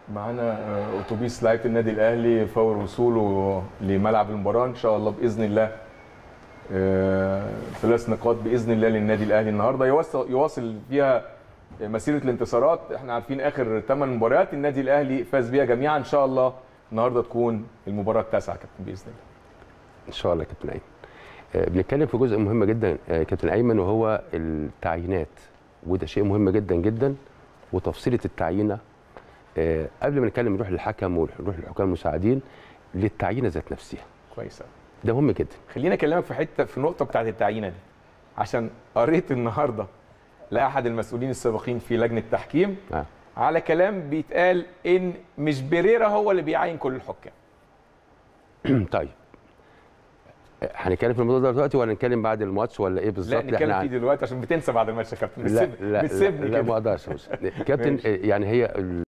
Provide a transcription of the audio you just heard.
معانا آه، اتوبيس لعيبه النادي الاهلي فور وصوله لملعب المباراه ان شاء الله باذن الله آه، ثلاث نقاط باذن الله للنادي الاهلي النهارده يواصل يواصل فيها مسيره الانتصارات احنا عارفين اخر ثمان مباريات النادي الاهلي فاز بيها جميعا ان شاء الله النهارده تكون المباراه التاسعه يا كابتن باذن الله ان شاء الله يا كابتن ايمن آه، بنتكلم في جزء مهم جدا آه، كابتن ايمن وهو التعيينات وده شيء مهم جدا جدا وتفصيله التعيينه آه، قبل ما نتكلم نروح للحكم ونروح للحكام المساعدين للتعيينه ذات نفسها كويس أوي. ده مهم جدا خليني اكلمك في حته في النقطه بتاعت التعيينه دي عشان قريت النهارده لاحد المسؤولين السابقين في لجنه التحكيم آه. على كلام بيتقال ان مش بيريرا هو اللي بيعين كل الحكام طيب آه، هنتكلم في الموضوع ده دلوقتي ولا نتكلم بعد الماتش ولا ايه بالظبط لا نتكلم إحنا فيه دلوقتي عشان بتنسى بعد الماتش يا كابتن لا بتسيب- لا بتسيبني لا, لا كده ما اقدرش أبص. كابتن ماشي. آه، يعني هي ال-